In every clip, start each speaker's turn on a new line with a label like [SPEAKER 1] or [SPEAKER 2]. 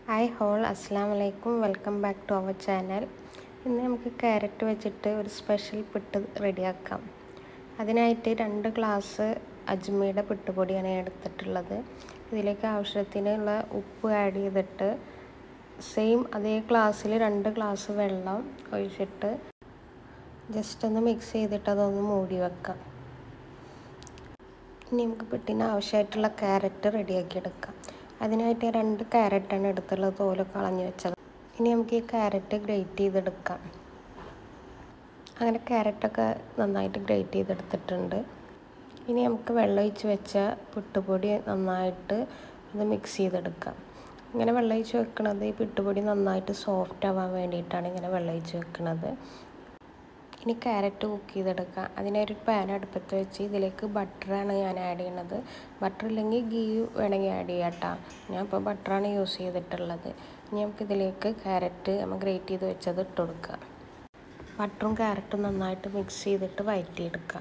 [SPEAKER 1] hi ഹോൾ അസ്സാം വലൈക്കും welcome back to our channel ഇന്ന് നമുക്ക് ക്യാരറ്റ് വെച്ചിട്ട് ഒരു സ്പെഷ്യൽ പിട്ട് റെഡിയാക്കാം അതിനായിട്ട് രണ്ട് ഗ്ലാസ് അജ്മയുടെ പിട്ടുപൊടിയാണ് ഞാൻ എടുത്തിട്ടുള്ളത് ഇതിലേക്ക് ആവശ്യത്തിനുള്ള ഉപ്പ് ആഡ് ചെയ്തിട്ട് സെയിം അതേ ഗ്ലാസ്സിൽ രണ്ട് ഗ്ലാസ് വെള്ളം ഒഴിച്ചിട്ട് ജസ്റ്റ് ഒന്ന് മിക്സ് ചെയ്തിട്ട് അതൊന്ന് മൂടി വെക്കാം ഇനി നമുക്ക് പിട്ടിന് ആവശ്യമായിട്ടുള്ള ക്യാരറ്റ് റെഡിയാക്കി എടുക്കാം അതിനായിട്ട് രണ്ട് ക്യാരറ്റാണ് എടുത്തുള്ളത് തോല് കളഞ്ഞു വെച്ചത് ഇനി നമുക്ക് ഈ ക്യാരറ്റ് ഗ്രേറ്റ് ചെയ്തെടുക്കാം അങ്ങനെ ക്യാരറ്റൊക്കെ നന്നായിട്ട് ഗ്രേറ്റ് ചെയ്തെടുത്തിട്ടുണ്ട് ഇനി നമുക്ക് വെള്ളം ഒഴിച്ച് വെച്ച പുട്ടുപൊടി നന്നായിട്ട് അത് മിക്സ് ചെയ്തെടുക്കാം ഇങ്ങനെ വെള്ളം ഒഴിച്ച് വെക്കുന്നത് ഈ പുട്ടുപൊടി നന്നായിട്ട് സോഫ്റ്റ് ആവാൻ വേണ്ടിയിട്ടാണ് ഇങ്ങനെ വെള്ളം ഒഴിച്ച് വെക്കുന്നത് ഇനി ക്യാരറ്റ് കുക്ക് ചെയ്തെടുക്കാം അതിനൊരു പാൻ അടുപ്പത്ത് വെച്ച് ഇതിലേക്ക് ബട്ടറാണ് ഞാൻ ആഡ് ചെയ്യുന്നത് ബട്ടർ ഇല്ലെങ്കിൽ ഗീ വേണമെങ്കിൽ ആഡ് ചെയ്യാം കേട്ടോ ഞാൻ ഇപ്പോൾ ബട്ടറാണ് യൂസ് ചെയ്തിട്ടുള്ളത് ഇനി നമുക്ക് ഇതിലേക്ക് ക്യാരറ്റ് നമ്മൾ ഗ്രേറ്റ് ചെയ്ത് വെച്ചത് ഇട്ട് കൊടുക്കുക ബട്ടറും ക്യാരറ്റും നന്നായിട്ട് മിക്സ് ചെയ്തിട്ട് വഴറ്റിയെടുക്കാം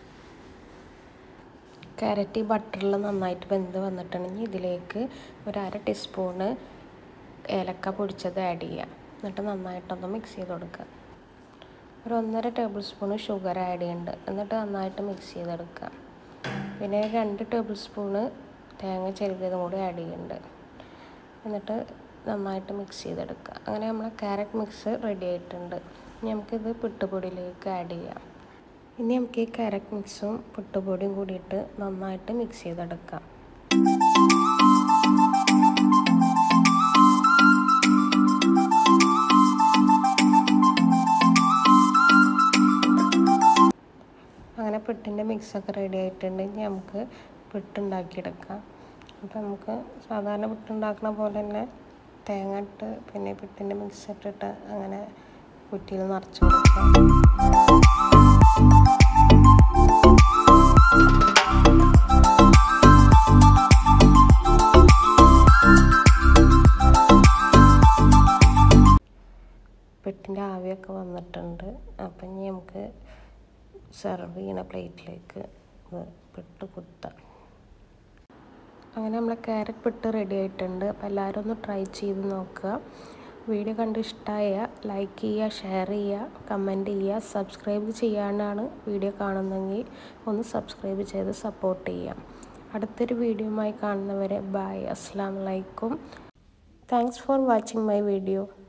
[SPEAKER 1] ക്യാരറ്റ് ഈ ബട്ടറിൽ നന്നായിട്ട് വെന്ത് വന്നിട്ടുണ്ടെങ്കിൽ ഇതിലേക്ക് ഒരു അര ടീസ്പൂണ് ഏലക്ക പൊടിച്ചത് ആഡ് ചെയ്യുക എന്നിട്ട് നന്നായിട്ടൊന്ന് മിക്സ് ചെയ്ത് കൊടുക്കുക ഒരു ഒന്നര ടേബിൾ സ്പൂൺ ഷുഗർ ആഡ് ചെയ്യുന്നുണ്ട് എന്നിട്ട് നന്നായിട്ട് മിക്സ് ചെയ്തെടുക്കുക പിന്നെ രണ്ട് ടേബിൾ സ്പൂണ് തേങ്ങ ചെരുകിയതും കൂടി ആഡ് ചെയ്യുന്നുണ്ട് എന്നിട്ട് നന്നായിട്ട് മിക്സ് ചെയ്തെടുക്കുക അങ്ങനെ നമ്മളെ ക്യാരറ്റ് മിക്സ് റെഡി ആയിട്ടുണ്ട് ഇനി നമുക്കിത് പുട്ടുപൊടിയിലേക്ക് ആഡ് ചെയ്യാം ഇനി നമുക്ക് ഈ ക്യാരറ്റ് മിക്സും പുട്ടുപൊടിയും കൂടിയിട്ട് നന്നായിട്ട് മിക്സ് ചെയ്തെടുക്കാം അങ്ങനെ പിട്ടിൻ്റെ മിക്സൊക്കെ റെഡി ആയിട്ടുണ്ടെങ്കിൽ നമുക്ക് പിട്ടുണ്ടാക്കിയെടുക്കാം അപ്പോൾ നമുക്ക് സാധാരണ പിട്ടുണ്ടാക്കുന്ന പോലെ തന്നെ തേങ്ങ ഇട്ട് പിന്നെ പിട്ടിൻ്റെ മിക്സ് ഇട്ടിട്ട് അങ്ങനെ കുറ്റിയിൽ നിറച്ച് കൊടുക്കാം പിട്ടിൻ്റെ ആവിയൊക്കെ വന്നിട്ടുണ്ട് അപ്പം ഇനി നമുക്ക് സെർവ് ചെയ്യണ പ്ലേറ്റിലേക്ക് ഇത് പിട്ട് കുത്താം അങ്ങനെ നമ്മളെ ക്യാരറ്റ് പിട്ട് റെഡി ആയിട്ടുണ്ട് അപ്പോൾ എല്ലാവരും ഒന്ന് ട്രൈ ചെയ്ത് നോക്കുക വീഡിയോ കണ്ട് ഇഷ്ടമായ ലൈക്ക് ചെയ്യുക ഷെയർ ചെയ്യുക കമൻറ്റ് ചെയ്യുക സബ്സ്ക്രൈബ് ചെയ്യാനാണ് വീഡിയോ കാണുന്നതെങ്കിൽ ഒന്ന് സബ്സ്ക്രൈബ് ചെയ്ത് സപ്പോർട്ട് ചെയ്യാം അടുത്തൊരു വീഡിയോയുമായി കാണുന്നവരെ ബായ് അസ്സാം വലൈക്കും thanks for watching my video